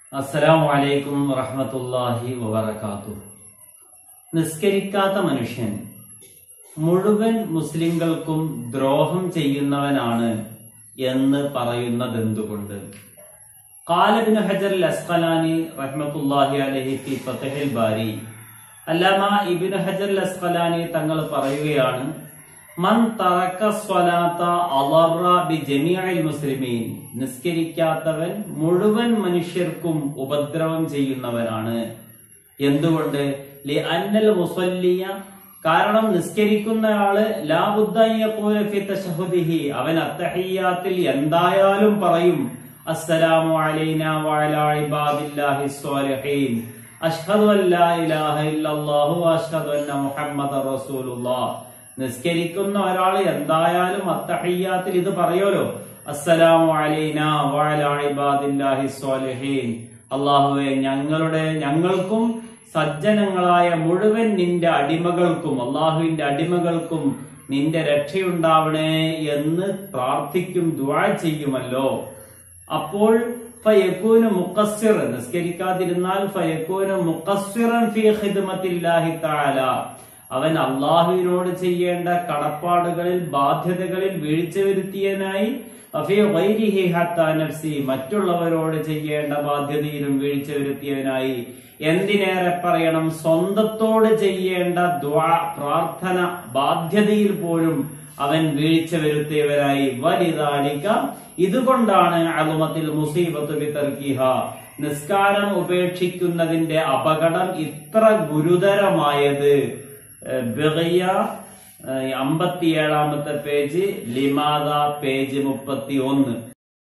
അസ്സലാമു അലൈക്കും വറഹ്മത്തുള്ളാഹി വബറകാതുഹു നിസ്കരിക്കാത്ത മനുഷ്യൻ മുഴുവൻ മുസ്ലിങ്ങൾക്കും ദ്രോഹം ചെയ്യുന്നവനാണ് എന്ന് പറയുന്നതെന്തുകൊണ്ട് കാലബിന് ഹജർ അസ്ഖലാനി റഹ്മത്തുല്ലാഹി അലഹി ഫി ഫതഹിൽ ബാരി അല്ലാമ ഇബിന് ഹജർ അസ്ഖലാനി തങ്ങൾ പറയുകയാണ് മൻ തറക്ക സ്വലാത്ത അളറ ബി ജമീഅൽ മുസ്ലിമീൻ നിസ്കരിക്കാത്തവൻ മുഴുവൻ മനുഷ്യർക്കും ഉപദ്രവം ചെയ്യുന്നവനാണ് എന്തുകൊണ്ട് ലി അന്നൽ മുസല്ലിയ കാരണം നിസ്കരിക്കുന്നയാള് ലാബുദ്ദി തശഹുദിഹി അവൻ അത്തഹിയാത്തിൽ എന്തായാലും പറയും അസ്സലാമു അലൈന വഅലാ ഇബാദില്ലാഹി സ്വാലിഹീൻ അഷ്ഹദു അല്ലാ ഇലാഹ ഇല്ലല്ലാഹു വഅഷ്ഹദു അന്ന മുഹമ്മദർ റസൂലുള്ളാഹ് നിസ്കരിക്കുന്ന ഒരാൾ എന്തായാലും അത്തഹിയാത്തിൽ ഇത് പറയുമല്ലോ അസ്സലാമു അലൈന വഅലാ ഇബാദില്ലാഹി സ്വാലിഹീൻ അള്ളാഹുവെ ഞങ്ങളുടെ ഞങ്ങൾക്കും സജ്ജനങ്ങളായ മുഴുവൻ നിന്റെ അടിമകൾക്കും അള്ളാഹുവിന്റെ അടിമകൾക്കും നിന്റെ രക്ഷയുണ്ടാവണേ എന്ന് പ്രാർത്ഥിക്കും ദുആ ചെയ്യുമല്ലോ അപ്പോൾ ഫയക്കൂന് മുഖസ്സിർ നിസ്കരിക്കാതിരുന്നാൽ ഫയക്കൂന് മുഖസ്സിറൻ ഫി ഖിദ്മത്തില്ലാഹി തആല അവൻ അള്ളാഹുവിനോട് ചെയ്യേണ്ട കടപ്പാടുകളിൽ ബാധ്യതകളിൽ വീഴ്ച വരുത്തിയനായി അഫി ഗൈരിഹി ഹത്താ നഫ്സി മറ്റുള്ളവരോട് ചെയ്യേണ്ട ബാധ്യതയിലും വീഴ്ച വരുത്തിയവനായി എന്തിനേറെ പറയണം സ്വന്തത്തോട് ചെയ്യേണ്ട ദ്വാ പ്രാർത്ഥന ബാധ്യതയിൽ പോലും അവൻ വീഴ്ച വരുത്തിയവരായി വലുതാലിക്ക ഇതുകൊണ്ടാണ് അളുമത്തിൽ മുസീബത്ത് വിതർക്കിഹ നിസ്കാരം ഉപേക്ഷിക്കുന്നതിന്റെ അപകടം ഇത്ര ഗുരുതരമായത് ബിഗിയ അമ്പത്തിയേഴാമത്തെ പേജ് ലിമാദ പേജ് മുപ്പത്തി ഒന്ന്